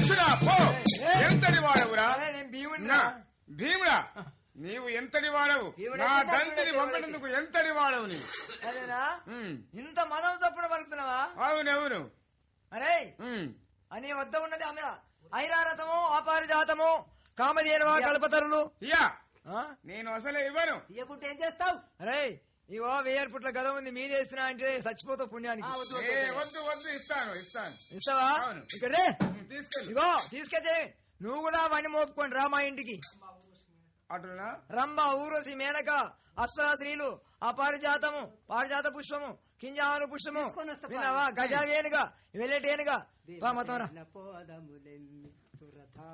రాక్షసుడా పో ఎంతటి వాడవురా అరే, నేను భీముడిని నా రా. భీముడా నీవు ఎంతటి వాడవు భీముడు నా ఎంత తండ్రిని భీముడు పంపినందుకు ఎంతటి వాడవు నీ అదేనా ఉమ్. ఇంత మదం తప్పుడు పలుకుతున్నావా అవునవును అరే ఉమ్. అని వద్ద ఉన్నది ఆమె ఐరారథము అపారిజాతము కామధేనువా కల్పతరులు ఇయ్యా ఆ? నేను అసలే ఇవ్వను ఇవ్వకుంటే ఏం చేస్తావు అరే ఇగో వెయ్యి పుట్ల గద ఉంది మీదేస్తున్నా అంటే చచ్చిపోతావు పుణ్యానికి ఏ, వద్దు వద్దు ఇస్తాను ఇస్తాను ఇస్తావా అవును. ఇక్కడ రే. ఉమ్, తీసుకెళ్ళు ఇగో తీసుకెళ్తే నువ్వు కూడా వని మోపుకొని రా మా ఇంటికి అటునా రంభ ఊరోసి మేనక అశ్వర స్త్రీలు అపారిజాతము పారిజాత పుష్పము కింజాను పుష్పము తీసుకొని వస్తా విన్నావా గజావేనుగా వెళ్ళేటేనుగా రా మొత్తం రా పోదములెన్ని సురథ